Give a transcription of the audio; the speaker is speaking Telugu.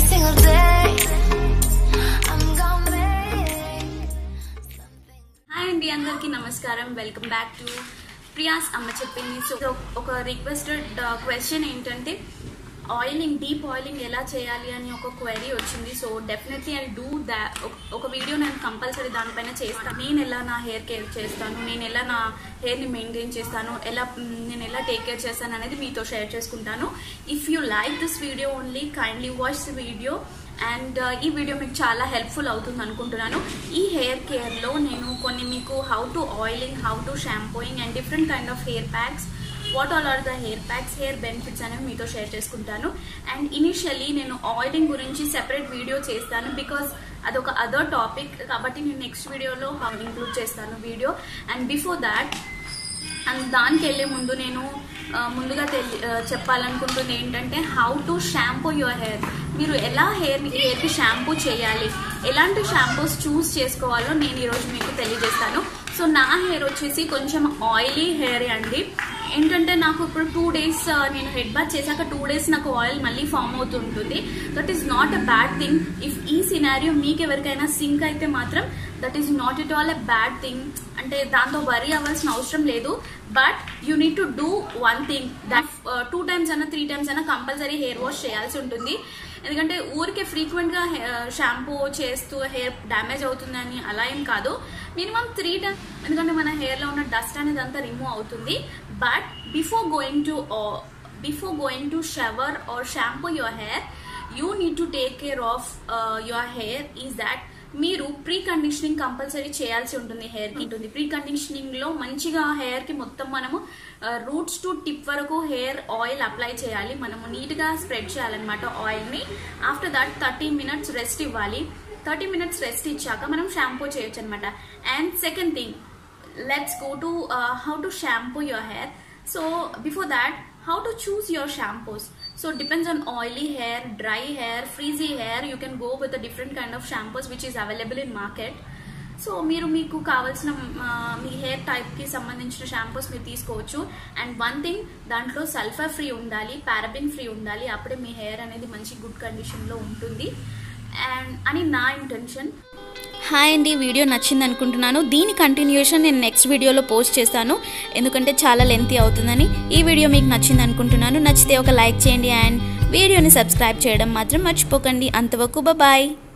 single day. I'm gonna make something. Hi అండి అందరికీ నమస్కారం వెల్కమ్ బ్యాక్ టు ప్రియాస్ అమ్మ చెప్పింది సో ఒక రిక్వెస్టెడ్ క్వశ్చన్ ఏంటంటే ఆయిలింగ్ డీప్ ఆయిలింగ్ ఎలా చేయాలి అని ఒక క్వైరీ వచ్చింది so definitely I do the ఒక వీడియో నేను కంపల్సరీ దానిపైన చేస్తాను నేను ఎలా నా హెయిర్ కేర్ చేస్తాను నేను ఎలా నా హెయిర్ని మెయింటైన్ చేస్తాను ఎలా మ్, నేను ఎలా టేక్ కేర్ చేస్తాను అనేది మీతో షేర్ చేసుకుంటాను if you like this video only kindly watch the video and ఈ వీడియో మీకు చాలా హెల్ప్ఫుల్ అవుతుంది అనుకుంటున్నాను ఈ హెయిర్ కేర్లో నేను కొన్ని మీకు how to oiling how to shampooing and different kind of hair packs what all are the hair packs hair benefits అనేవి మీతో షేర్ చేసుకుంటాను అండ్ ఇనిషియలీ నేను ఆయిలింగ్ గురించి సెపరేట్ వీడియో చేస్తాను బికాస్ అదొక అదర్ టాపిక్ కాబట్టి నేను నెక్స్ట్ వీడియోలో ఇంక్లూడ్ చేస్తాను video and before that and దానికి వెళ్ళే ముందు నేను ఆ, ముందుగా తెలి ఆ, చెప్పాలనుకుంటుంది ఏంటంటే how to shampoo your hair మీరు ఎలా హెయిర్ హెయిర్కి షాంపూ చేయాలి ఎలాంటి షాంపూస్ చూస్ చేసుకోవాలో నేను ఈరోజు మీకు తెలియజేస్తాను సో నా హెయిర్ వచ్చేసి కొంచెం ఆయిలీ హెయిర్ అండి ఏంటంటే నాకు ఇప్పుడు టూ డేస్ నేను హెడ్ బాత్ చేశాక టూ డేస్ నాకు ఆయిల్ మళ్ళీ ఫామ్ అవుతుంటుంది that is not a bad thing if ఈ సినారియో మీకు ఎవరికైనా సింక్ అయితే మాత్రం that is not it all a bad thing అంటే దాంతో వరీ అవ్వాల్సిన అవసరం లేదు but you need to do one thing that two times అయినా త్రీ టైమ్స్ అయినా కంపల్సరీ హెయిర్ వాష్ చేయాల్సి ఉంటుంది ఎందుకంటే ఊరికే ఫ్రీక్వెంట్ గా షాంపూ చేస్తూ హెయిర్ డ్యామేజ్ అవుతుందని అలా ఏం కాదు మినిమం త్రీ టైమ్స్ ఎందుకంటే మన హెయిర్ లో ఉన్న డస్ట్ అనేది అంతా రిమూవ్ అవుతుంది but before going to before going to shower or shampoo your hair you need to take care of your hair is that మీరు ప్రీ కండిషనింగ్ కంపల్సరీ చేయాల్సి ఉంటుంది హెయిర్ కి ఉంటుంది ప్రీ కండిషనింగ్ లో మంచిగా హెయిర్ కి మొత్తం మనము రూట్స్ టు టిప్ వరకు హెయిర్ ఆయిల్ అప్లై చేయాలి మనము నీట్ గా స్ప్రెడ్ చేయాలన్నమాట ఆయిల్ ని after that thirty minutes rest ఇవ్వాలి థర్టీ మినిట్స్ రెస్ట్ ఇచ్చాక మనం షాంపూ చేయొచ్చు అనమాట and second thing let's go to uh, how to shampoo your hair so before that how to choose your shampoos so depends on oily hair dry hair frizzy hair you can go with a different kind of shampoos which is available in market so మీరు మీకు కావాల్సిన ఆ, మీ హెయిర్ టైప్కి సంబంధించిన షాంపూస్ మీరు తీసుకోవచ్చు అండ్ వన్ థింగ్ దాంట్లో సల్ఫర్ ఫ్రీ ఉండాలి పారాబిన్ ఫ్రీ ఉండాలి అప్పుడే మీ హెయిర్ అనేది మంచి గుడ్ కండిషన్లో ఉంటుంది అండ్ అని నా ఇంటెన్షన్ హాయ్ అండి వీడియో నచ్చింది అనుకుంటున్నాను దీని కంటిన్యూషన్ నేను నెక్స్ట్ వీడియోలో పోస్ట్ చేస్తాను ఎందుకంటే చాలా లెంతీ అవుతుందని ఈ వీడియో మీకు నచ్చింది అనుకుంటున్నాను నచ్చితే ఒక లైక్ చేయండి అండ్ వీడియోని సబ్స్క్రైబ్ చేయడం మాత్రం మర్చిపోకండి అంతవరకు బాయ్